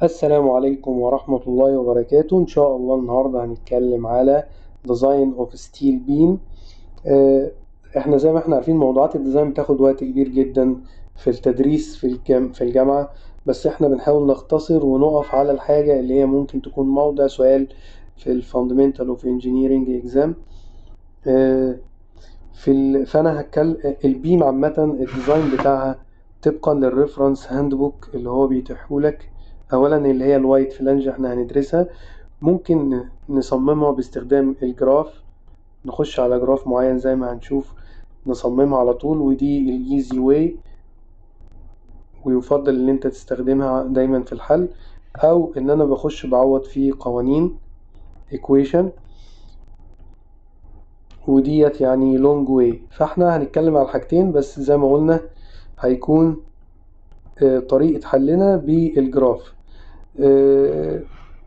السلام عليكم ورحمة الله وبركاته إن شاء الله النهاردة هنتكلم على Design of Steel Beam آه، إحنا زي ما إحنا عارفين موضوعات الديزاين بتاخد وقت كبير جدا في التدريس في الجام في الجامعة بس إحنا بنحاول نختصر ونقف على الحاجة اللي هي ممكن تكون موضع سؤال في ال Fundamental of Engineering Exam آه، في ال... فأنا هتكلم البيم عامة الديزاين بتاعها طبقا للريفرنس هاند بوك اللي هو بيتيحهولك اولا اللي هي الوايت فلانج احنا هندرسها ممكن نصممها باستخدام الجراف نخش على جراف معين زي ما هنشوف نصممها على طول ودي الايزي واي ويفضل ان انت تستخدمها دايما في الحل او ان انا بخش بعوض في قوانين equation وديت يعني لونج واي فاحنا هنتكلم على الحاجتين بس زي ما قلنا هيكون آه، طريقة حلنا بالجراف آه،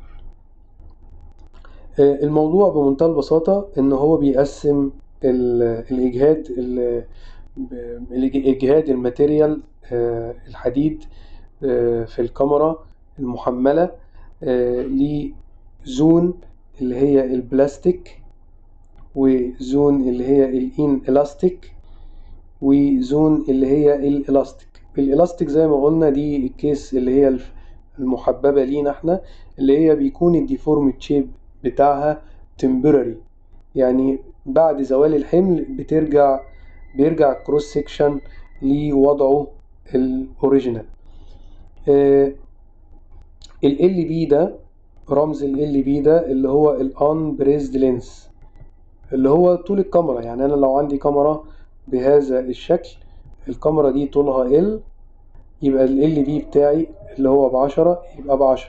آه، الموضوع بمنتهى البساطة إن هو بيقسم ال- الإجهاد ال- ب- الإجهاد الماتيريال آه، الحديد آه، في الكاميرا المحملة آه، لزون اللي هي البلاستيك وزون اللي هي الإين إلاستيك وزون اللي هي الإلاستيك الإلاستيك زي ما قلنا دي الكيس اللي هي الف- المحببة لينا احنا اللي هي بيكون الديفورمد شيب بتاعها temporary يعني بعد زوال الحمل بترجع بيرجع الكروس سيكشن لوضعه الاوريجينال ال ال بي ده رمز ال ال بي ده اللي هو الان بريزد لينس اللي هو طول الكاميرا يعني انا لو عندي كاميرا بهذا الشكل الكاميرا دي طولها ال يبقى ال ال بي بتاعي اللي هو بعشرة يبقى بعشرة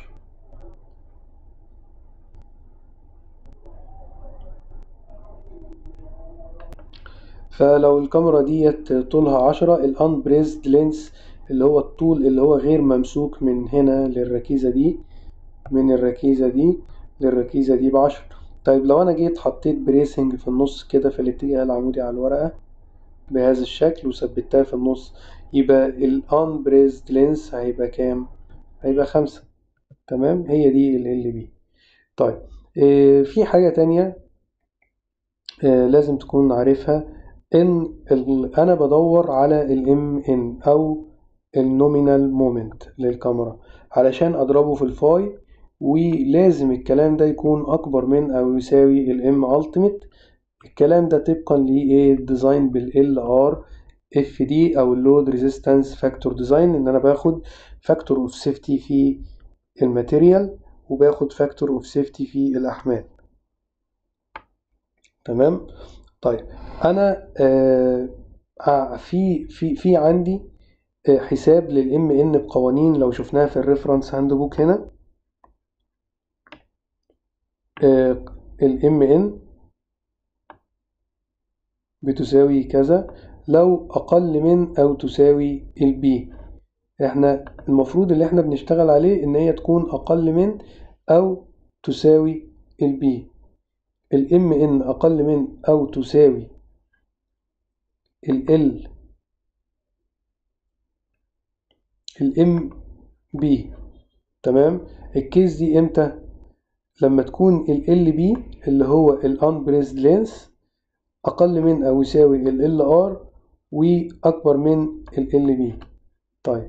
فلو الكاميرا ديت طولها عشرة الان بريزد لينس اللي هو الطول اللي هو غير ممسوك من هنا للركيزة دي من الركيزة دي للركيزة دي بعشرة طيب لو انا جيت حطيت بريسنج في النص كده في الاتجاه العمودي على الورقة بهذا الشكل وثبتها في النص يبقى الان بريزد لينس هيبقى كام هيبقى خمسة تمام هي دي ال ال بي طيب آه، في حاجة تانية آه، لازم تكون عارفها ان ال- انا بدور على الام ان او النومينال مومنت للكاميرا علشان اضربه في الفاي ولازم الكلام ده يكون اكبر من او يساوي الام التيميت الكلام ده طبقا لايه ديزاين بالال ار اف دي او اللود ريزيستنس فاكتور ديزاين ان انا باخد فاكتور اوف سيفتي في الماتيريال وباخد فاكتور اوف سيفتي في الاحمال تمام طيب انا آه آه، في في في عندي آه، حساب للام ان بقوانين لو شفناها في الريفرنس هاند بوك هنا الام ان بتساوي كذا لو اقل من او تساوي البي احنا المفروض اللي احنا بنشتغل عليه ان هي تكون اقل من او تساوي البي الام ان اقل من او تساوي ال الام بي تمام الكيس دي امتى لما تكون ال ال بي اللي هو الانبريزد لينس اقل من او يساوي ال ال ار واكبر من ال ال بي طيب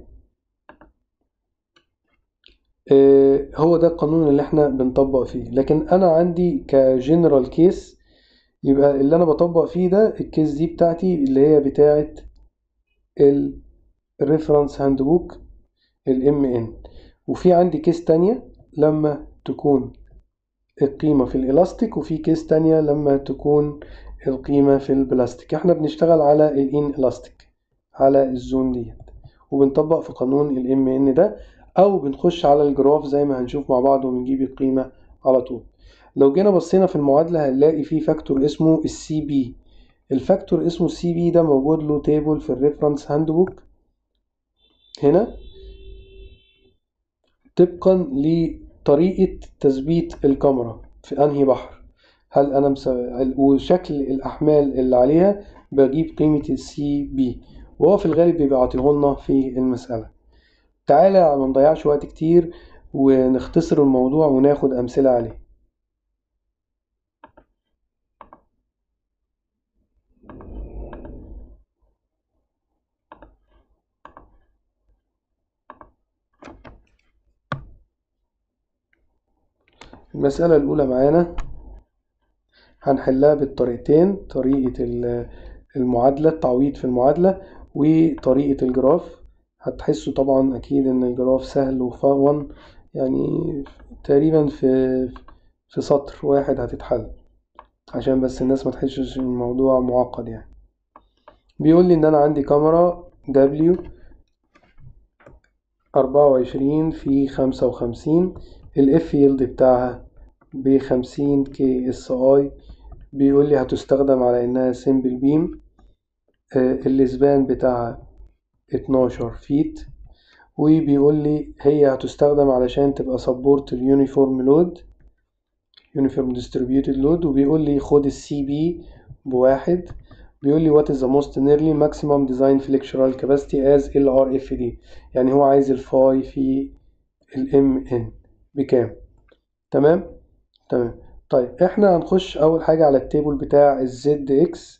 آه هو ده القانون اللي احنا بنطبق فيه لكن انا عندي كجنرال كيس يبقى اللي انا بطبق فيه ده الكيس دي بتاعتي اللي هي بتاعه الريفرنس هاند بوك الام ان وفي عندي كيس تانية لما تكون القيمة في الإلاستيك وفي كيس تانية لما تكون القيمة في البلاستيك احنا بنشتغل على الإين إلاستيك على الزون ديت وبنطبق في قانون الام ان ده او بنخش على الجراف زي ما هنشوف مع بعض وبنجيب القيمة على طول لو جينا بصينا في المعادلة هنلاقي في فاكتور اسمه السي بي الفاكتور اسمه السي بي ده موجود له تيبل في الريفرنس هاند بوك هنا طبقا لطريقة تثبيت الكاميرا في أنهي بحر هل أنا مسوي وشكل الأحمال اللي عليها بجيب قيمة السي بي وهو في الغالب بيبقى عاطيهولنا في المسألة تعالى ما نضيعش وقت كتير ونختصر الموضوع وناخد أمثلة عليه المسألة الأولى معانا هنحلها بالطريقتين طريقة المعادلة التعويض في المعادلة وطريقة الجراف هتحسوا طبعا أكيد إن الجراف سهل وفون يعني تقريبا في في سطر واحد هتتحل عشان بس الناس ما تحسش الموضوع معقد يعني بيقول لي إن أنا عندي كاميرا W أربعة وعشرين في خمسة وخمسين الاف يلد بتاعها بخمسين كي اس اي بيقول لي هتستخدم على انها سيمبل بيم الاسبان بتاعها اتناشر فيت وبيقول لي هي هتستخدم علشان تبقى سبورت اليونيفورم لود يونيفورم ديستريبيوتد لود وبيقول لي خد السي بي بواحد بيقول لي what is the most nearly maximum design flexural capacity as LRFD يعني هو عايز الفاي في الام ان بكام تمام تمام طيب احنا هنخش اول حاجة على التيبل بتاع الزد اكس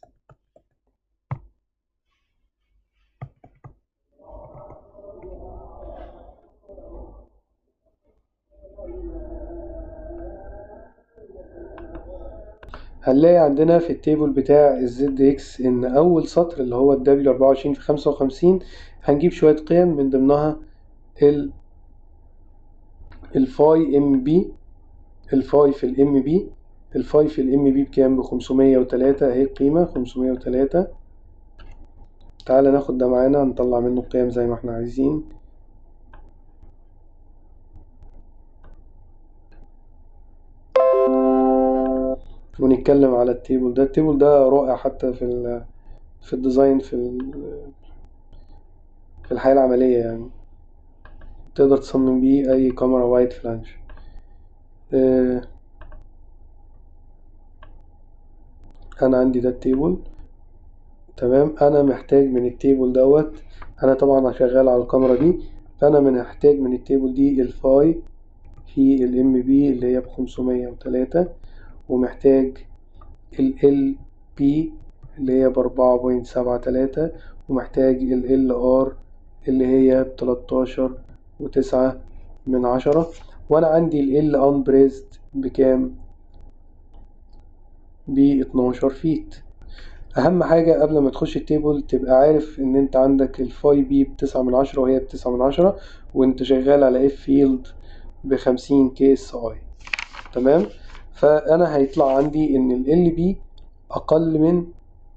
هنلاقي عندنا في التيبل بتاع الزد اكس ان اول سطر اللي هو الدبليو 24 في 55 هنجيب شوية قيم من ضمنها ال الفاي ام بي الفاي في الام بي الفاي في الام بي بكام بخمسمية وتلاتة اهي القيمة خمسمية وتلاتة تعالى ناخد ده معانا نطلع منه القيم زي ما احنا عايزين ونتكلم على التيبل ده التيبل ده رائع حتى في ال في الديزاين في ال في الحياة العملية يعني تقدر تصمم بيه أي كاميرا وايد فلانش اه أنا عندي ده التيبل تمام أنا محتاج من التيبل دوت أنا طبعا شغال على الكاميرا دي فأنا من محتاج من التيبل دي الفاي في الام بي اللي هي بخمسمية وتلاتة ومحتاج ال بي اللي هي بأربعة بوينت سبعة تلاتة ومحتاج ال ار اللي هي بتلاتاشر وتسعة من عشرة وأنا عندي ال unbraced بكام؟ باتناشر فيت أهم حاجة قبل ما تخش التيبل تبقى عارف إن أنت عندك الفاي بي بتسعة من عشرة وهي بتسعة من عشرة وأنت شغال على اف فيلد بخمسين كي اس اي تمام فأنا هيطلع عندي إن ال بي أقل من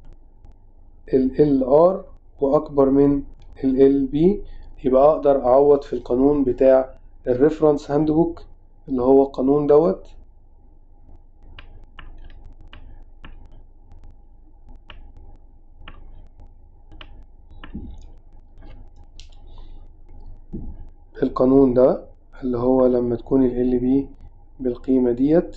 ال ار وأكبر من ال بي يبقى أقدر أعوض في القانون بتاع الريفرنس هاند بوك اللي هو القانون دوت القانون ده اللي هو لما تكون ال بي بالقيمة ديت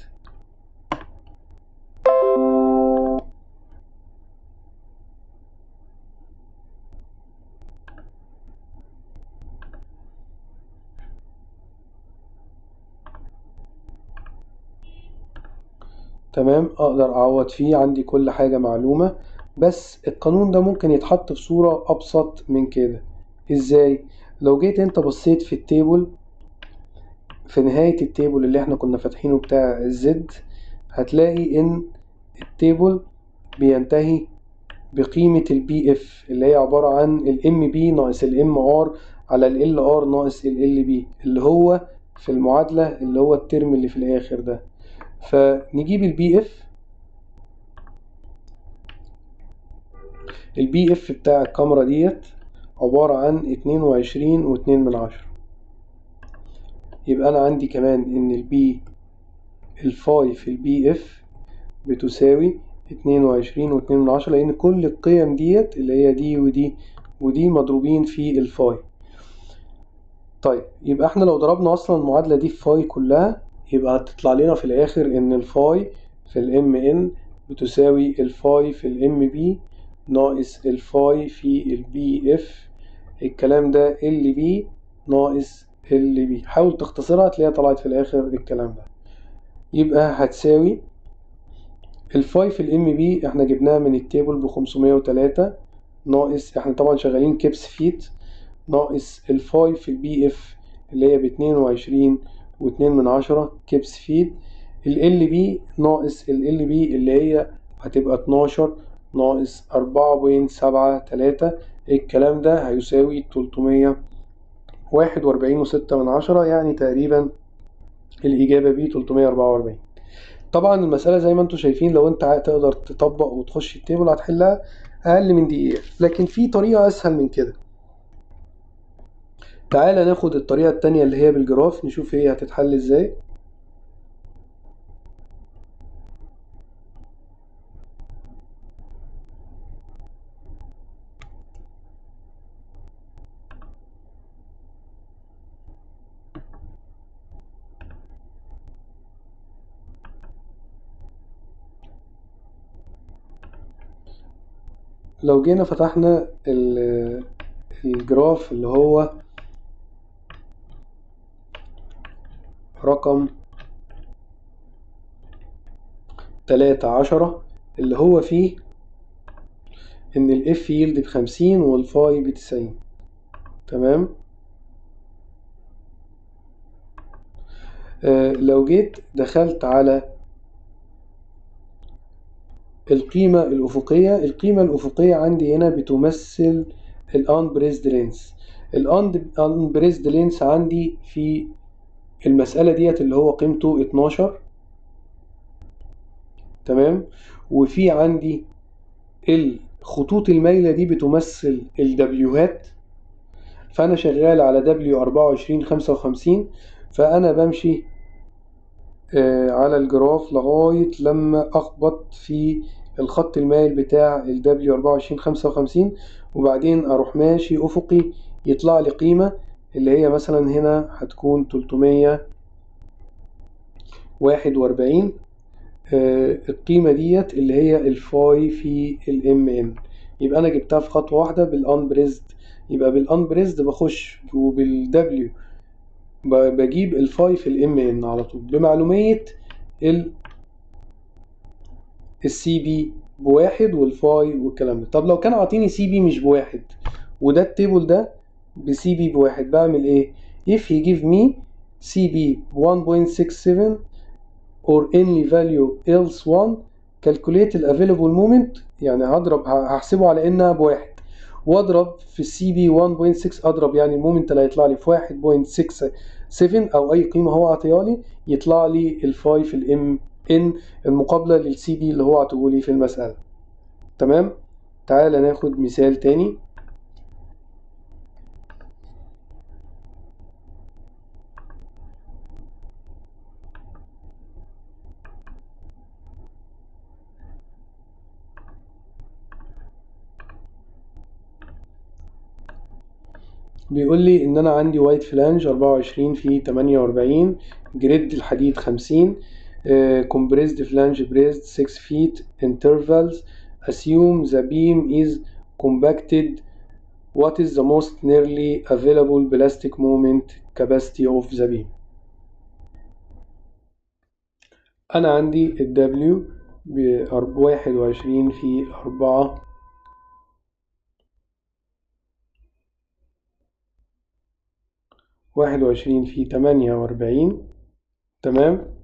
تمام اقدر اعوض فيه عندي كل حاجة معلومة بس القانون ده ممكن يتحط في صورة ابسط من كده ازاي لو جيت انت بصيت في التيبل في نهاية التيبل اللي احنا كنا فاتحينه بتاع الزد هتلاقي ان التيبل بينتهي بقيمة البي اف اللي هي عبارة عن الام بي ناقص الام ار على ال ار ناقص ال بي اللي هو في المعادلة اللي هو الترم اللي في الاخر ده فنجيب البي اف البي اف بتاع الكاميرا ديت عبارة عن اتنين وعشرين واتنين من عشرة يبقى أنا عندي كمان إن البي الفاي في البي اف بتساوي اتنين وعشرين واتنين من عشرة لأن كل القيم ديت اللي هي دي ودي ودي مضروبين في الفاي طيب يبقى احنا لو ضربنا أصلا المعادلة دي في فاي كلها يبقى هتطلع لنا في الآخر إن الفاي في الام ان بتساوي الفاي في الام بي ناقص الفاي في البي اف الكلام ده ال بي ناقص اللي بي حاول تختصرها تلاقيها طلعت في الاخر الكلام ده يبقى هتساوي الفاي في الام بي احنا جبناها من التيبل ب 503 ناقص احنا طبعا شغالين كيبس فيت ناقص الفاي في البي اف اللي هي ب 22 واتنين من عشرة كيبس فيت ال بي ناقص ال بي اللي هي هتبقى 12 ناقص أربعة بوينت سبعة تلاتة الكلام ده هيساوي تلتمية واحد وأربعين وستة من عشرة يعني تقريبا الإجابة بي تلتمية أربعة وأربعين طبعا المسألة زي ما انتم شايفين لو انت تقدر تطبق وتخش التيبل هتحلها أقل من دقيقة لكن في طريقة أسهل من كده تعالى ناخد الطريقة التانية اللي هي بالجراف نشوف هي هتتحل ازاي لو جينا فتحنا الجراف اللي هو رقم تلاتة عشرة اللي هو فيه إن الإف يلد بخمسين والفاي بتسعين تمام آه لو جيت دخلت على القيمة الأفقية القيمة الأفقية عندي هنا بتمثل الأنبريزد لينس الأنبريزد لينس عندي في المسألة ديت اللي هو قيمته 12 تمام وفي عندي الخطوط المايلة دي بتمثل الدبليوهات فأنا شغال على دبليو 24 55 فأنا بمشي آه على الجراف لغاية لما أخبط في الخط المايل بتاع ال W 24 55 وبعدين أروح ماشي أفقي يطلع لي قيمة اللي هي مثلا هنا هتكون 341 آه القيمة ديت اللي هي الفاي في الام ان يبقى أنا جبتها في خطوة واحدة بالأنبريزد يبقى بالأنبريزد بخش وبالدبليو بجيب الفاي في الام ان على طول بمعلومية ال السي بي بواحد والفاي والكلام ده طب لو كان عاطيني سي بي مش بواحد وده التيبل ده بسي بي بواحد بعمل ايه if he give me CB 1.67 or any value else 1 calculate ال available moment يعني هضرب هحسبه على انها بواحد واضرب في السي بي 1.6 اضرب يعني المومنت اللي هيطلع لي في 1.67 او اي قيمه هو عطيها لي يطلع لي الفاي في الام ان المقابله للسي بي اللي هو عطيه لي في المساله تمام تعالى ناخد مثال تاني بيقول لي ان انا عندي وايت فلانج 24 في 48 جريد الحديد 50 كومبريسد فلانج بريزد 6 feet intervals assume the beam is compacted what is the most nearly available plastic moment capacity of the beam انا عندي ال W ب 21 في 4 واحد وعشرين في تمانية وأربعين تمام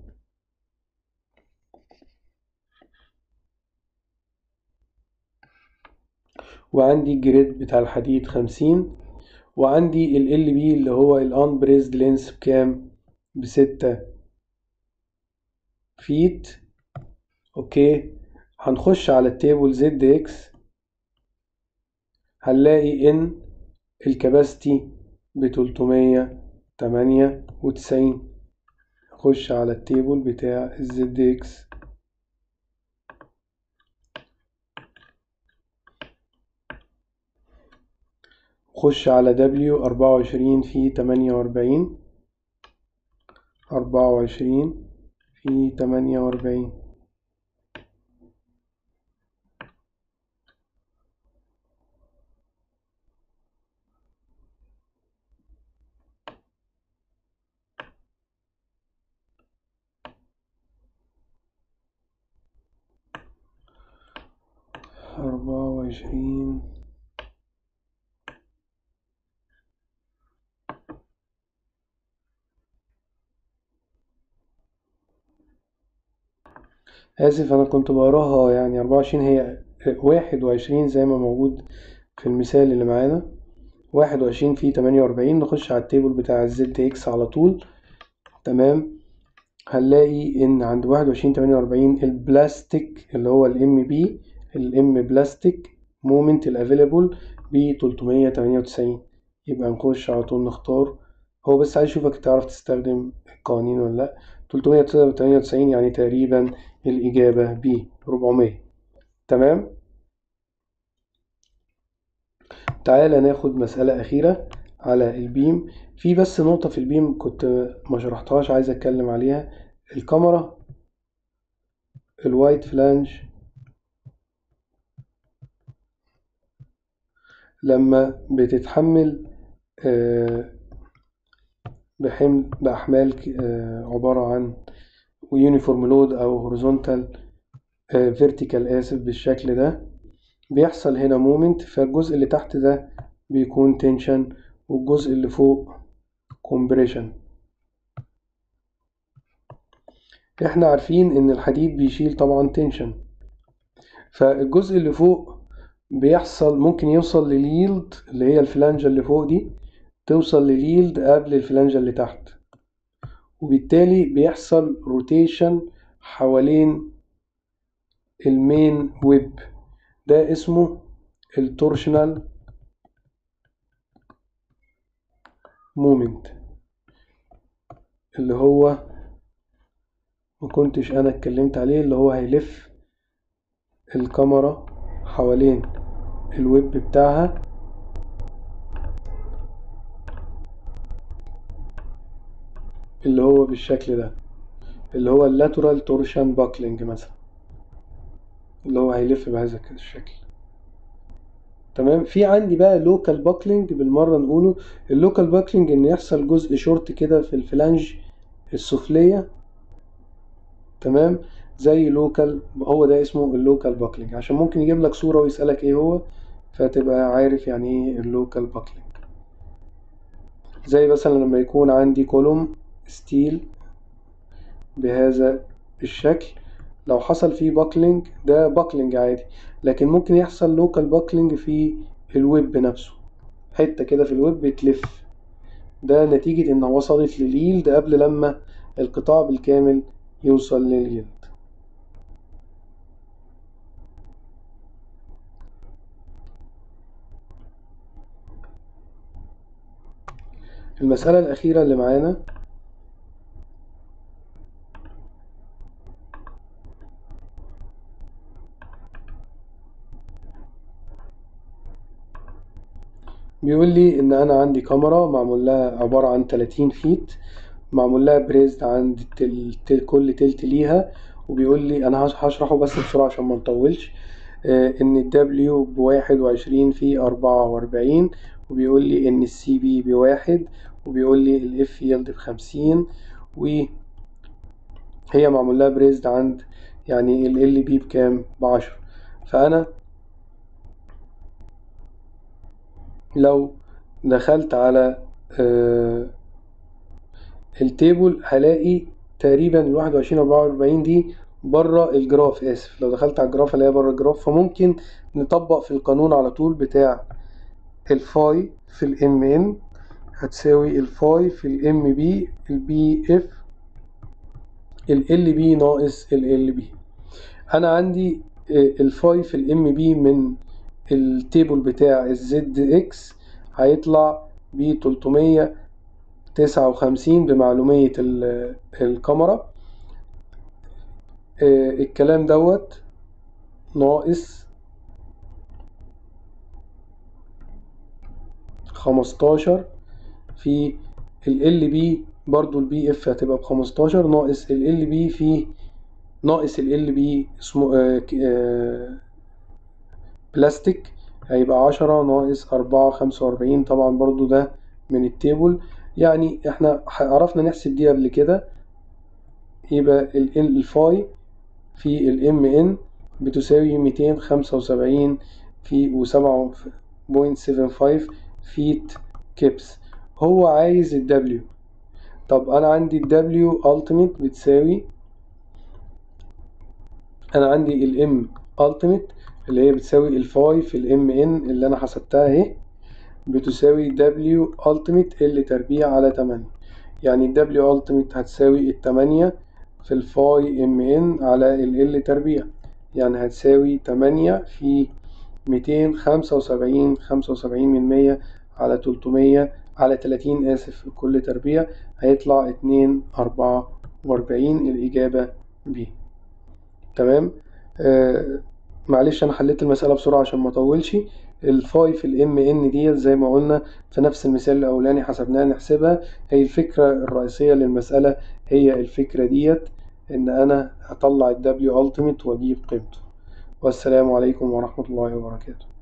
وعندي الجريد بتاع الحديد خمسين وعندي ال ال بي اللي هو الان بريزد لينس بكام بستة فيت اوكي هنخش على التيبل زد اكس هنلاقي ان الكباستي بتلتمية تمانية وتسعين نخش على التيبل بتاع الزد اكس خش على دبليو أربعة وعشرين في تمانية وأربعين أربعة وعشرين في تمانية وأربعين أربعة وعشرين آسف أنا كنت بقراها يعني أربعة وعشرين هي واحد وعشرين زي ما موجود في المثال اللي معانا واحد وعشرين فيه تمانية وأربعين نخش على التيبل بتاع الزد إكس على طول تمام هنلاقي إن عند واحد وعشرين تمانية وأربعين البلاستيك اللي هو الإم بي الإم بلاستيك مومنت الأفيلابل بتلتمية تمانية وتسعين يبقى نخش على طول نختار هو بس عايز يشوفك تعرف تستخدم القوانين ولا لأ تلتمية تمانية وتسعين يعني تقريبا الإجابة ب 400 تمام تعالى ناخد مسألة أخيرة على البيم في بس نقطة في البيم كنت ما شرحتهاش عايز أتكلم عليها الكاميرا الوايت فلانج لما بتتحمل بحمل بأحمال عبارة عن ويونيفورم لود أو هوريزونتال فيرتيكال آسف بالشكل ده بيحصل هنا مومنت فالجزء اللي تحت ده بيكون تنشن والجزء اللي فوق كومبريشن احنا عارفين ان الحديد بيشيل طبعا تنشن فالجزء اللي فوق بيحصل ممكن يوصل لليلد اللي هي الفلانجة اللي فوق دي توصل لليلد قبل الفلانجة اللي تحت وبالتالي بيحصل روتيشن حوالين المين ويب ده اسمه التورشنال مومنت اللي هو ما كنتش انا اتكلمت عليه اللي هو هيلف الكاميرا حوالين الويب بتاعها اللي هو بالشكل ده اللي هو اللاترال تورشن باكلينج مثلا اللي هو هيلف بهذا الشكل تمام في عندي بقى لوكال باكلينج بالمره نقوله اللوكال باكلينج ان يحصل جزء شورت كده في الفلانج السفليه تمام زي لوكال هو ده اسمه اللوكال باكلينج عشان ممكن يجيب لك صوره ويسالك ايه هو فتبقى عارف يعني ايه اللوكال باكلينج زي مثلا لما يكون عندي كولوم ستيل بهذا الشكل لو حصل فيه باكلينج ده باكلينج عادي لكن ممكن يحصل لوكال باكلينج في الويب نفسه حتة كده في الويب بتلف ده نتيجة انها وصلت لليلد قبل لما القطاع بالكامل يوصل لليلد المسألة الأخيرة اللي معانا بيقول لي ان انا عندي كاميرا معمول لها عبارة عن 30 فيت معمول لها بريزد عند تل تل كل تلت ليها وبيقول لي انا هشرحه بس بسرعة عشان ما نطولش آه ان الدبليو بواحد وعشرين في أربعة وأربعين وبيقول لي ان السي بي بواحد وبيقول لي الاف يلد بخمسين وهي معمول لها بريزد عند يعني ال ال بي بكام بعشرة فانا لو دخلت على آه التيبل هلاقي تقريبا الواحد وعشرين أربعة وأربعين دي بره الجراف آسف لو دخلت على الجراف هلاقيها بره الجراف فممكن نطبق في القانون على طول بتاع الفاي في الام ان هتساوي الفاي في الام بي البي اف ال بي ناقص ال بي انا عندي الفاي في الام بي من التيبل بتاع الزد اكس هيطلع ب 359 بمعلومية الكاميرا الكلام دوت ناقص خمستاشر في ال بي برضو البي اف هتبقى بخمستاشر ناقص ال بي في ناقص ال بي اسمه آه آه بلاستيك هيبقى عشرة ناقص أربعة خمسة وأربعين طبعا برضو ده من التيبل يعني احنا عرفنا نحسب دي قبل كده يبقى الفاي في الام ان بتساوي ميتين خمسة وسبعين في وسبعة بوينت سيفن فايف فيت كيبس هو عايز الدبليو طب أنا عندي الدبليو ultimate بتساوي أنا عندي الام ultimate اللي هي بتساوي الفاي في الام ان اللي أنا حسبتها اهي بتساوي دبليو ultimate ال تربيع على تمانية يعني الدبليو ultimate هتساوي التمانية في الفاي ام ان على ال ال تربيع يعني هتساوي تمانية في ميتين خمسة وسبعين خمسة وسبعين من مية على تلتمية على تلاتين آسف كل تربيع هيطلع اتنين أربعة وأربعين الإجابة ب تمام آه معلش أنا حليت المسألة بسرعة عشان ما أطولش الفاي في الام ان ديت زي ما قلنا في نفس المثال الأولاني حسبناها نحسبها هي الفكرة الرئيسية للمسألة هي الفكرة ديت إن أنا هطلع الدبليو ultimate وأجيب قيمته والسلام عليكم ورحمة الله وبركاته